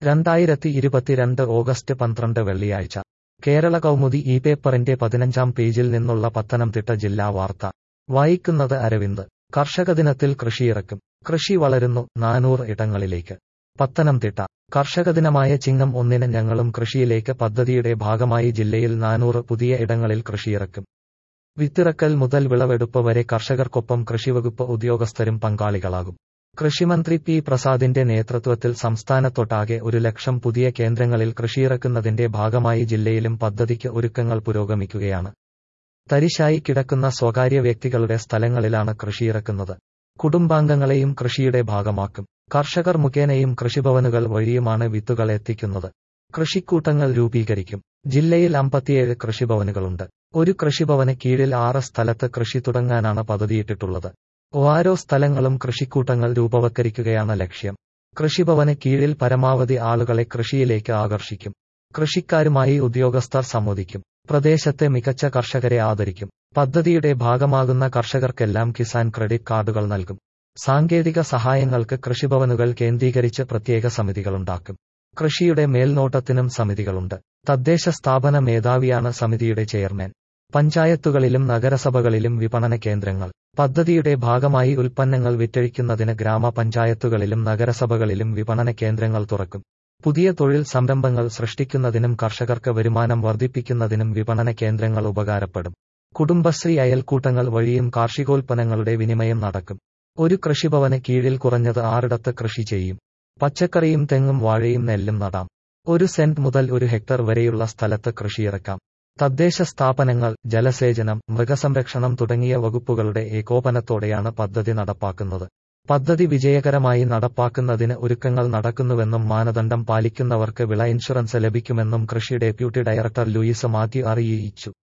രണ്ടായിരത്തി ഇരുപത്തിരണ്ട് ഓഗസ്റ്റ് പന്ത്രണ്ട് വെള്ളിയാഴ്ച കേരള കൗമുദി ഈ പേപ്പറിന്റെ പതിനഞ്ചാം പേജിൽ നിന്നുള്ള പത്തനംതിട്ട ജില്ലാ വാർത്ത വായിക്കുന്നത് അരവിന്ദ് കർഷക ദിനത്തിൽ കൃഷിയിറക്കും കൃഷി വളരുന്നു നാനൂറ് ഇടങ്ങളിലേക്ക് പത്തനംതിട്ട കർഷക ദിനമായ ചിങ്ങം ഒന്നിന് ഞങ്ങളും കൃഷിയിലേക്ക് പദ്ധതിയുടെ ഭാഗമായി ജില്ലയിൽ നാനൂറ് പുതിയ ഇടങ്ങളിൽ കൃഷിയിറക്കും വിത്തിറക്കൽ മുതൽ വിളവെടുപ്പ് വരെ കർഷകർക്കൊപ്പം കൃഷിവകുപ്പ് ഉദ്യോഗസ്ഥരും പങ്കാളികളാകും കൃഷിമന്ത്രി പി പ്രസാദിന്റെ നേതൃത്വത്തിൽ സംസ്ഥാനത്തൊട്ടാകെ ഒരു ലക്ഷം പുതിയ കേന്ദ്രങ്ങളിൽ കൃഷിയിറക്കുന്നതിന്റെ ഭാഗമായി ജില്ലയിലും പദ്ധതിക്ക് ഒരുക്കങ്ങൾ പുരോഗമിക്കുകയാണ് തരിശായി കിടക്കുന്ന സ്വകാര്യ വ്യക്തികളുടെ സ്ഥലങ്ങളിലാണ് കൃഷിയിറക്കുന്നത് കുടുംബാംഗങ്ങളെയും കൃഷിയുടെ ഭാഗമാക്കും കർഷകർ മുഖേനയും കൃഷിഭവനുകൾ വഴിയുമാണ് വിത്തുകൾ എത്തിക്കുന്നത് കൃഷിക്കൂട്ടങ്ങൾ രൂപീകരിക്കും ജില്ലയിൽ അമ്പത്തിയേഴ് കൃഷിഭവനുകളുണ്ട് ഒരു കൃഷിഭവന് കീഴിൽ ആറ് സ്ഥലത്ത് കൃഷി തുടങ്ങാനാണ് പദ്ധതിയിട്ടിട്ടുള്ളത് ഓരോ സ്ഥലങ്ങളും കൃഷിക്കൂട്ടങ്ങൾ രൂപവത്കരിക്കുകയാണ് ലക്ഷ്യം കൃഷിഭവന് കീഴിൽ പരമാവധി ആളുകളെ കൃഷിയിലേക്ക് ആകർഷിക്കും കൃഷിക്കാരുമായി ഉദ്യോഗസ്ഥർ സംവദിക്കും പ്രദേശത്തെ മികച്ച കർഷകരെ ആദരിക്കും പദ്ധതിയുടെ ഭാഗമാകുന്ന കർഷകർക്കെല്ലാം കിസാൻ ക്രെഡിറ്റ് കാർഡുകൾ നൽകും സാങ്കേതിക സഹായങ്ങൾക്ക് കൃഷിഭവനുകൾ കേന്ദ്രീകരിച്ച് പ്രത്യേക സമിതികളുണ്ടാക്കും കൃഷിയുടെ മേൽനോട്ടത്തിനും സമിതികളുണ്ട് തദ്ദേശ സ്ഥാപന മേധാവിയാണ് സമിതിയുടെ ചെയർമാൻ പഞ്ചായത്തുകളിലും നഗരസഭകളിലും വിപണന കേന്ദ്രങ്ങൾ പദ്ധതിയുടെ ഭാഗമായി ഉൽപ്പന്നങ്ങൾ വിറ്റഴിക്കുന്നതിന് ഗ്രാമപഞ്ചായത്തുകളിലും നഗരസഭകളിലും വിപണന കേന്ദ്രങ്ങൾ തുറക്കും പുതിയ തൊഴിൽ സംരംഭങ്ങൾ സൃഷ്ടിക്കുന്നതിനും കർഷകർക്ക് വരുമാനം വർദ്ധിപ്പിക്കുന്നതിനും വിപണന കേന്ദ്രങ്ങൾ ഉപകാരപ്പെടും കുടുംബശ്രീ അയൽക്കൂട്ടങ്ങൾ വഴിയും കാർഷികോൽപ്പന്നങ്ങളുടെ വിനിമയം നടക്കും ഒരു കൃഷിഭവന് കീഴിൽ കുറഞ്ഞത് ആറിടത്ത് കൃഷി ചെയ്യും പച്ചക്കറിയും തെങ്ങും വാഴയും നെല്ലും നടാം ഒരു സെന്റ് മുതൽ ഒരു ഹെക്ടർ വരെയുള്ള സ്ഥലത്ത് കൃഷിയിറക്കാം തദ്ദേശ സ്ഥാപനങ്ങൾ ജലസേചനം മൃഗസംരക്ഷണം തുടങ്ങിയ വകുപ്പുകളുടെ ഏകോപനത്തോടെയാണ് പദ്ധതി നടപ്പാക്കുന്നത് പദ്ധതി വിജയകരമായി നടപ്പാക്കുന്നതിന് ഒരുക്കങ്ങൾ നടക്കുന്നുവെന്നും മാനദണ്ഡം പാലിക്കുന്നവർക്ക് വിള ഇൻഷുറൻസ് ലഭിക്കുമെന്നും കൃഷി ഡെപ്യൂട്ടി ഡയറക്ടർ ലൂയിസ് മാത്യു അറിയിച്ചു